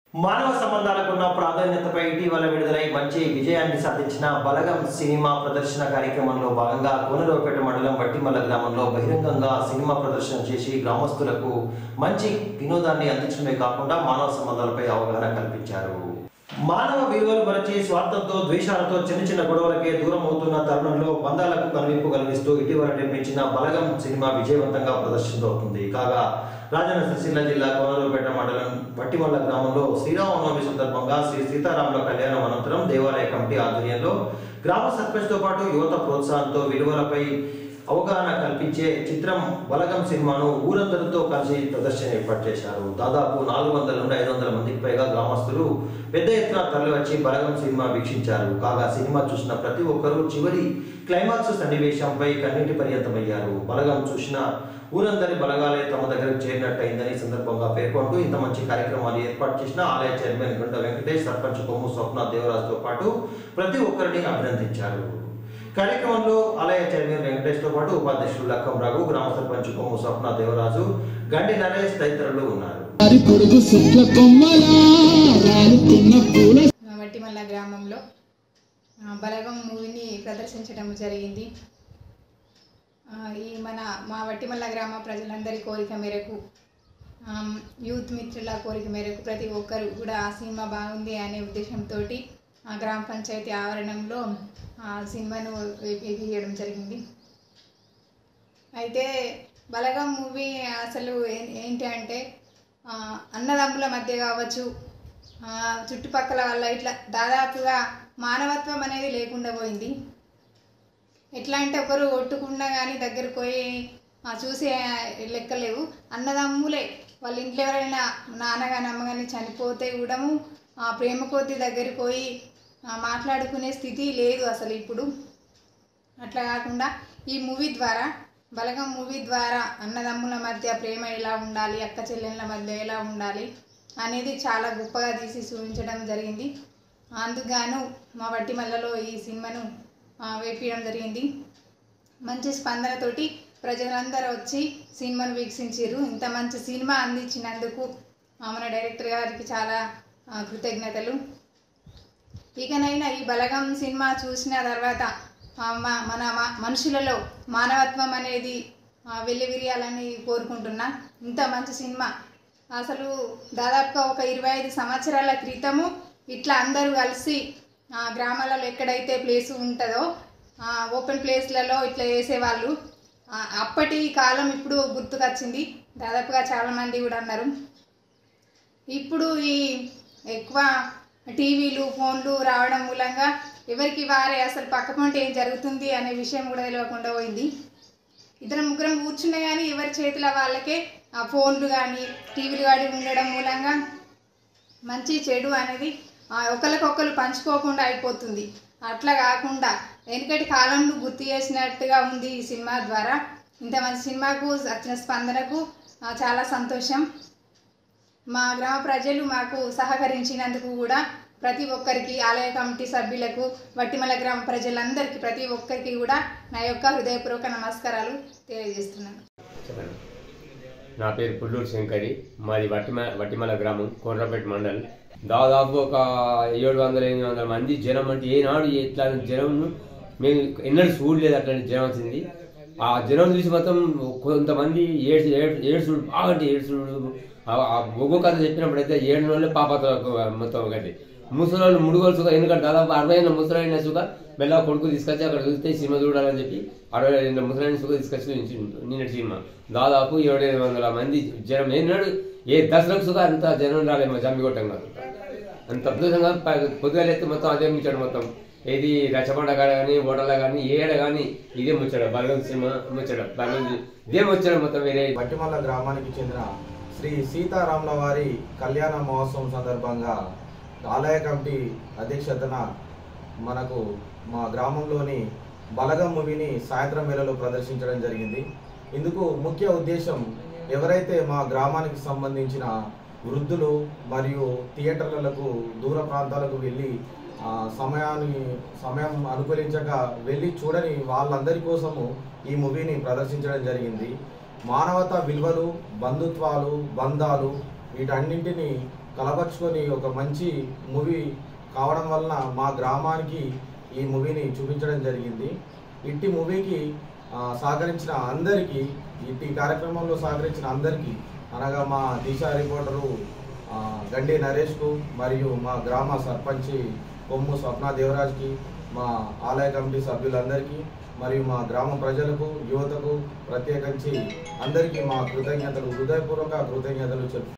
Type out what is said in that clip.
మానవ సంబంధాలకున్న ప్రాధాన్యతపై ఇటీవల విడుదలై మంచి విజయాన్ని సాధించిన బలగం సినిమా ప్రదర్శన కార్యక్రమంలో భాగంగా కోనరావుపేట మండలం వట్టిమల్ల గ్రామంలో బహిరంగంగా సినిమా ప్రదర్శన చేసి గ్రామస్తులకు మంచి వినోదాన్ని అందించడమే కాకుండా మానవ సంబంధాలపై అవగాహన కల్పించారు మానవ విలువలు మరచి స్వార్థంతో ద్వేషాలతో చిన్న చిన్న గొడవలకే దూరం అవుతున్న తరుణంలో బంధాలకు కనువింపు కలిగిస్తూ ఇటీవల నిర్మించిన బలగం సినిమా విజయవంతంగా ప్రదర్శితమవుతుంది కాగా రాజన్న సిరిసిల్ల జిల్లా కోనరావుపేట మండలం వట్టిమల్ల గ్రామంలో శ్రీరామనవమి సందర్భంగా శ్రీ సీతారాముల కళ్యాణం అనంతరం దేవాలయ కమిటీ ఆధ్వర్యంలో గ్రామ సర్పంచ్తో పాటు యువత ప్రోత్సాహంతో విలువలపై అవగాహన కల్పించే చిత్రం బలగం సినిమాను ఊరందరితో కలిసి ప్రదర్శన ఏర్పాటు చేశారు దాదాపు నాలుగు వందల నుండి ఐదు వందల మందికి పైగా గ్రామస్తులు పెద్ద ఎత్తున తరలివచ్చి బలగం సినిమా వీక్షించారు కాగా సినిమా చూసిన ప్రతి ఒక్కరూ చివరి క్లైమాక్స్ సన్నివేశంపై కన్నీటి పర్యంతమయ్యారు బలగం చూసిన ఊరందరి బలగాలే తమ దగ్గరకు చేరినట్టయిందని ఈ సందర్భంగా పేర్కొంటూ ఇంత మంచి కార్యక్రమాలు ఏర్పాటు చేసిన ఆలయ చైర్మన్ గుంట వెంకటేష్ సర్పంచ్ కొమ్ము స్వప్న దేవరాజుతో పాటు ప్రతి ఒక్కరిని అభినందించారు కార్యక్రమంలో ఆలయ చైర్మన్ వెంకటేష్ తో పాటు ఉపాధ్యక్షులు లక్కం రఘు గ్రామ సర్పంచ్ కొమ్ము స్వప్న దేవరాజు గండి నరేష్ తదితరులు ఉన్నారు వారి పొడుగు శుక్ల కొమ్మలా రాలుతున్న పూల వట్టిమల్ల గ్రామంలో ఆ, బలగం మూవీని ప్రదర్శించడం జరిగింది ఆ, ఈ మన మా వట్టిమల్ల గ్రామ ప్రజలందరి కోరిక మేరకు ఆమ్, యూత్ మిత్రుల కోరిక మేరకు ప్రతి ఒక్కరు కూడా ఆ సినిమా బాగుంది అనే ఉద్దేశంతో ఆ గ్రామ పంచాయతీ ఆవరణంలో ఆ సినిమాను వేయడం జరిగింది అయితే బలగం మూవీ అసలు ఏ- ఏంటి అంటే ఆ, అన్నదమ్ముల మధ్య కావచ్చు ఆ, చుట్టుపక్కల వాళ్ళ ఇట్లా దాదాపుగా మానవత్వం అనేది లేకుండా పోయింది ఎట్లా అంటే ఒకరు కొట్టుకున్నా కానీ దగ్గరకు పోయి ఆ, చూసే లెక్కలేవు అన్నదమ్ములే వాళ్ళ ఇంట్లో ఎవరైనా నాన్న కానీ అమ్మ కానీ చనిపోతే కూడా ఆ ప్రేమ కొద్ది దగ్గరికి పోయి ఆ, మాట్లాడుకునే స్థితి లేదు అసలు ఇప్పుడు అట్లా కాకుండా ఈ మూవీ ద్వారా బలగం మూవీ ద్వారా అన్నదమ్ముల మధ్య ప్రేమ ఎలా ఉండాలి అక్క చెల్లెళ్ళ మధ్య ఎలా ఉండాలి అనేది చాలా గొప్పగా తీసి చూపించడం జరిగింది అందుకుగాను మా వట్టిమల్లలో ఈ సినిమాను ఆ, వేపించడం జరిగింది మంచి స్పందనతోటి ప్రజలందరూ వచ్చి సినిమాను వీక్షించారు ఇంత మంచి సినిమా అందించినందుకు ఆ, మన డైరెక్టర్ గారికి చాలా ఆ, కృతజ్ఞతలు ఇకనైనా ఈ బలగం సినిమా చూసిన తర్వాత ఆ, మ- మన మ- మనుషులలో మానవత్వం అనేది ఆ, వెల్లివిరియాలని కోరుకుంటున్నా ఇంత మంచి సినిమా అసలు దాదాపుగా ఒక ఇరవై ఐదు సంవత్సరాల క్రితము ఇట్లా అందరూ కలిసి ఆ, గ్రామాలలో ఎక్కడైతే ప్లేస్ ఉంటుందో ఆ, ఓపెన్ ప్లేస్లలో ఇట్లా వేసేవాళ్ళు ఆ, అప్పటి కాలం ఇప్పుడు గుర్తుకొచ్చింది దాదాపుగా చాలామంది కూడా అన్నారు ఇప్పుడు ఈ ఎక్కువ టీవీలు ఫోన్లు రావడం మూలంగా ఎవరికి వారే అసలు పక్కపొంట ఏం జరుగుతుంది అనే విషయం కూడా తెలియకుండా పోయింది ఇద్దరు ముగ్గురం కూర్చున్నా కానీ ఎవరి చేతిలో వాళ్ళకే ఆ ఫోన్లు కానీ టీవీలు కానీ ఉండడం మూలంగా మంచి చెడు అనేది ఆ, ఒకరికొకరు పంచుకోకుండా అయిపోతుంది అట్లా కాకుండా వెనుకటి కాలంలో గుర్తు చేసినట్టుగా ఉంది ఈ సినిమా ద్వారా ఇంత మంచి సినిమాకు వచ్చిన స్పందనకు ఆ, చాలా సంతోషం మా గ్రామ ప్రజలు మాకు సహకరించినందుకు కూడా ప్రతి ఒక్కరికి ఆలయ కమిటీ సభ్యులకు వట్టిమల గ్రామ ప్రజలందరికీ ప్రతి ఒక్కరికి కూడా నా యొక్క హృదయపూర్వక నమస్కారాలు తెలియజేస్తున్నాను చెప్పండి నా పేరు పుల్లూరు శంకరి మాది వట్టిమ వట్టిమల గ్రామం కోనరాపేట మండల్ దాదాపు ఒక ఏడు వందల ఎనిమిది వందల మంది జనం అంటే ఏనాడు ఎట్లా జనం మేము ఎన్నడూ చూడలేదు అట్లాంటి జనం వచ్చింది ఆ జనం చూసి మొత్తం కొంతమంది ఏడ్చి ఏడ్- ఏడ్చుడు బాగంటే ఏడ్చుడు ఆ- ఆ ఒగ్గో కథ చెప్పినప్పుడు అయితే ఏడు నెలలు పాపతో మొత్తం ఒకటి ముసలోళ్ళు ముడుగోలు సుఖ ఎందుకంటే దాదాపు అరవై ఏళ్ళ ముసలైన సుఖ మెల్ల కొడుకు తీసుకొచ్చి అక్కడ చూస్తే సినిమా చూడాలని చెప్పి అరవై ఏళ్ళ ముసలైన సుఖ తీసుకొచ్చి చూపించిండు నిన్నటి సినిమా దాదాపు ఏడు ఐదు వందల మంది జనం ఏనాడు ఏ దశలకు సుఖ అంత జనం రాలేదు మా జమ్మిగొట్టం కాదు అంత అద్భుతంగా ప- పొద్దుగా లేస్తే మొత్తం అదే ముచ్చాడు మొత్తం ఏది రచ్చబండ కాడ కానీ ఓటర్ల కానీ ఏడ కానీ ఇదే ముచ్చాడు బలగం సినిమా ముచ్చాడు బలగం ఇదే ముచ్చాడు మొత్తం వేరే వట్టిమల్ల గ్రామానికి చెందిన శ్రీ సీతారాముల వారి కళ్యాణ మహోత్సవం సందర్భంగా ఆలయ కమిటీ అధ్యక్షతన మనకు మా గ్రామంలోని బలగం మూవీని సాయంత్రం వేళలో ప్రదర్శించడం జరిగింది ఇందుకు ముఖ్య ఉద్దేశం ఎవరైతే మా గ్రామానికి సంబంధించిన వృద్ధులు మరియు థియేటర్లకు దూర ప్రాంతాలకు వెళ్ళి ఆ, సమయాన్ని సమయం అనుకూలించక వెళ్ళి చూడని వాళ్ళందరి కోసము ఈ మూవీని ప్రదర్శించడం జరిగింది మానవతా విలువలు బంధుత్వాలు బంధాలు వీటన్నింటినీ కలపరుచుకొని ఒక మంచి మూవీ కావడం వలన మా గ్రామానికి ఈ మూవీని చూపించడం జరిగింది ఇట్టి మూవీకి ఆ, సహకరించిన అందరికీ ఇట్టి కార్యక్రమంలో సహకరించిన అందరికీ అనగా మా దిశ రిపోర్టరు ఆ, గండి నరేష్కు మరియు మా గ్రామ సర్పంచి కొమ్ము స్వప్న దేవరాజ్కి మా ఆలయ కమిటీ సభ్యులందరికీ మరియు మా గ్రామ ప్రజలకు యువతకు ప్రత్యేకించి అందరికీ మా కృతజ్ఞతలు హృదయపూర్వక కృతజ్ఞతలు చెప్